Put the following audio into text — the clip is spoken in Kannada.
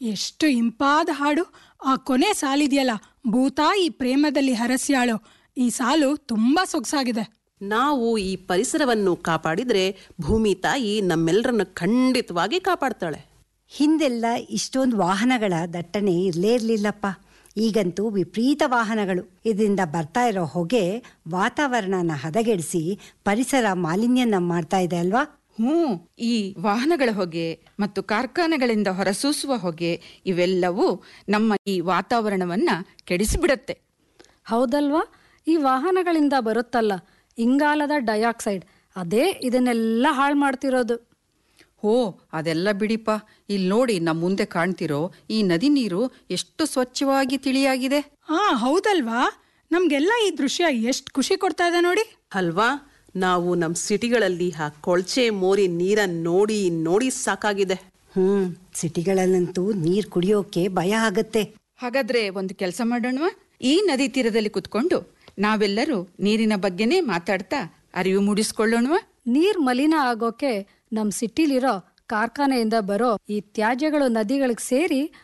ಎಷ್ಟು ಇಂಪಾದ ಹಾಡು ಆ ಕೊನೆ ಸಾಲಿದೆಯಲ್ಲ ಭೂತಾಯಿ ಪ್ರೇಮದಲ್ಲಿ ಹರಸ್ಯಾಳು ಈ ಸಾಲು ತುಂಬಾ ಸೊಗಸಾಗಿದೆ ನಾವು ಈ ಪರಿಸರವನ್ನು ಕಾಪಾಡಿದ್ರೆ ಭೂಮಿ ತಾಯಿ ನಮ್ಮೆಲ್ಲರನ್ನು ಖಂಡಿತವಾಗಿ ಕಾಪಾಡ್ತಾಳೆ ಹಿಂದೆಲ್ಲ ಇಷ್ಟೊಂದು ವಾಹನಗಳ ದಟ್ಟಣೆ ಇರಲೇ ಇರಲಿಲ್ಲಪ್ಪ ಈಗಂತೂ ವಿಪರೀತ ವಾಹನಗಳು ಇದರಿಂದ ಬರ್ತಾ ಇರೋ ಹೊಗೆ ವಾತಾವರಣನ ಹದಗೆಡಿಸಿ ಪರಿಸರ ಮಾಲಿನ್ಯನ ಮಾಡ್ತಾ ಇದೆ ಅಲ್ವಾ ಹ್ಞೂ ಈ ವಾಹನಗಳ ಹೊಗೆ ಮತ್ತು ಕಾರ್ಖಾನೆಗಳಿಂದ ಹೊರಸೂಸುವ ಹೊಗೆ ಇವೆಲ್ಲವೂ ನಮ್ಮ ಈ ವಾತಾವರಣವನ್ನ ಕೆಡಿಸಿಬಿಡತ್ತೆ ಹೌದಲ್ವಾ ಈ ವಾಹನಗಳಿಂದ ಬರುತ್ತಲ್ಲ ಇಂಗಾಲದ ಡೈಆಕ್ಸೈಡ್ ಅದೇ ಇದನ್ನೆಲ್ಲ ಹಾಳು ಮಾಡ್ತಿರೋದು ಓ ಅದೆಲ್ಲ ಬಿಡಿಪ ಇಲ್ಲಿ ನೋಡಿ ನಮ್ಮ ಮುಂದೆ ಕಾಣ್ತಿರೋ ಈ ನದಿ ನೀರು ಎಷ್ಟು ಸ್ವಚ್ಛವಾಗಿ ತಿಳಿಯಾಗಿದೆ ಹಾ ಹೌದಲ್ವಾ ನಮ್ಗೆಲ್ಲ ಈ ದೃಶ್ಯ ಎಷ್ಟು ಖುಷಿ ಕೊಡ್ತಾ ಇದೆ ನೋಡಿ ಅಲ್ವಾ ನಾವು ನಮ್ಮ ಸಿಟಿಗಳಲ್ಲಿ ಆ ಕೊಳ್ಚೆ ಮೋರಿ ನೀರನ್ನು ನೋಡಿ ನೋಡಿ ಸಾಕಾಗಿದೆ ಹ್ಮ್ ಸಿಟಿಗಳಲ್ಲಂತೂ ನೀರ್ ಕುಡಿಯೋಕೆ ಭಯ ಆಗತ್ತೆ ಹಾಗಾದ್ರೆ ಒಂದು ಕೆಲಸ ಮಾಡೋಣವಾ ಈ ನದಿ ತೀರದಲ್ಲಿ ಕುತ್ಕೊಂಡು ನಾವೆಲ್ಲರೂ ನೀರಿನ ಬಗ್ಗೆನೇ ಮಾತಾಡ್ತಾ ಅರಿವು ಮೂಡಿಸ್ಕೊಳ್ಳೋಣವಾ ನೀರ್ ಮಲಿನ ಆಗೋಕೆ ನಮ್ ಸಿಟಿಲಿರೋ ಕಾರ್ಖಾನೆಯಿಂದ ಬರೋ ಈ ತ್ಯಾಜ್ಯಗಳು ನದಿಗಳಿಗೆ ಸೇರಿ